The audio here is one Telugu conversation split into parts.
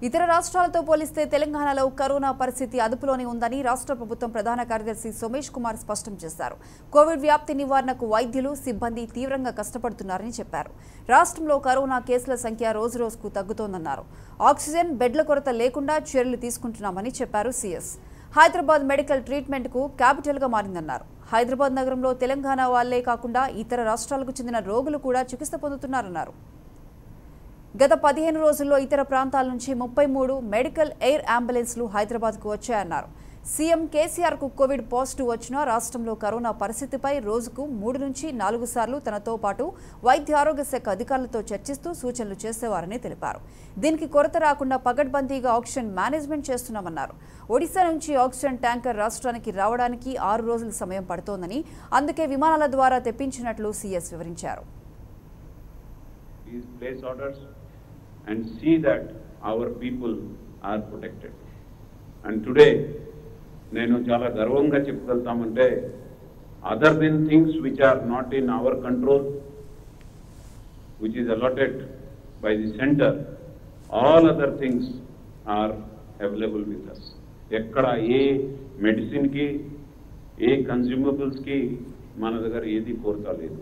ఇతర రాష్ట్రాలతో పోలిస్తే తెలంగాణలో కరోనా పరిస్థితి అదుపులోనే ఉందని రాష్ట్ర ప్రభుత్వం ప్రధాన కార్యదర్శి సోమేష్ కుమార్ స్పష్టం చేశారు కోవిడ్ వ్యాప్తి నివారణకు వైద్యులు సిబ్బంది తీవ్రంగా కష్టపడుతున్నారని చెప్పారు రాష్ట్రంలో కరోనా కేసుల సంఖ్య రోజురోజుకు తగ్గుతోందన్నారు ఆక్సిజన్ బెడ్ల కొరత లేకుండా చర్యలు తీసుకుంటున్నామని చెప్పారు సీఎస్ హైదరాబాద్ మెడికల్ ట్రీట్మెంట్కు క్యాపిటల్గా మారిందన్నారు హైదరాబాద్ నగరంలో తెలంగాణ వాళ్లే కాకుండా ఇతర రాష్ట్రాలకు చెందిన రోగులు కూడా చికిత్స పొందుతున్నారన్నారు గత పదిహేను రోజుల్లో ఇతర ప్రాంతాల నుంచి ముప్పై మూడు మెడికల్ ఎయిర్ అంబులెన్స్లు హైదరాబాద్కు వచ్చాయన్నారు సీఎం కేసీఆర్కు కోవిడ్ పాజిటివ్ వచ్చినా రాష్ట్రంలో కరోనా పరిస్థితిపై రోజుకు మూడు నుంచి నాలుగు సార్లు తనతో పాటు వైద్య ఆరోగ్య శాఖ అధికారులతో చర్చిస్తూ సూచనలు చేసేవారని తెలిపారు దీనికి కొరత రాకుండా పగడ్బందీగా ఆక్సిజన్ మేనేజ్మెంట్ చేస్తున్నామన్నారు ఒడిశా నుంచి ఆక్సిజన్ ట్యాంకర్ రాష్ట్రానికి రావడానికి ఆరు రోజుల సమయం పడుతోందని అందుకే విమానాల ద్వారా తెప్పించినట్లు సీఎస్ వివరించారు Please place orders and see that our people are protected. And today, నేను చాలా గర్వంగా చెప్పగలుగుతామంటే other then things which are not in our control which is allotted by the center all other things are available with us ఎక్కడ ఏ మెడిసిన్కి ఏ కన్జ్యూమబుల్స్కి మన దగ్గర ఏది కోరత లేదు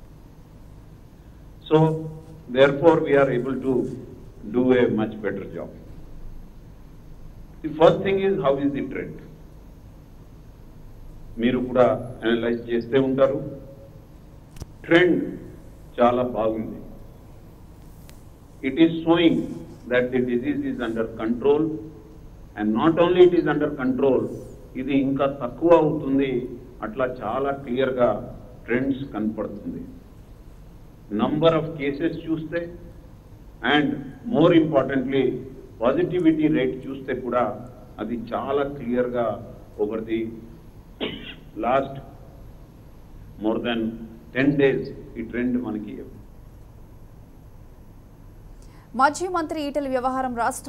So therefore, we are able to do a much better job. The first thing is how is the trend? మీరు కూడా అనలైజ్ చేస్తే ఉంటారు ట్రెండ్ చాలా బాగుంది it is showing that the disease is under control and not only it is under control ఇది ఇంకా తక్కువ అవుతుంది అట్లా చాలా క్లియర్గా ట్రెండ్స్ కనపడుతుంది నంబర్ ఆఫ్ కేసెస్ చూస్తే and more importantly positivity rate చూస్తే కూడా అది చాలా క్లియర్గా over the last more then ten days ఈ ట్రెండ్ మనకి మాజీ మంత్రి ఈటెల వ్యవహారం రాష్ట్ర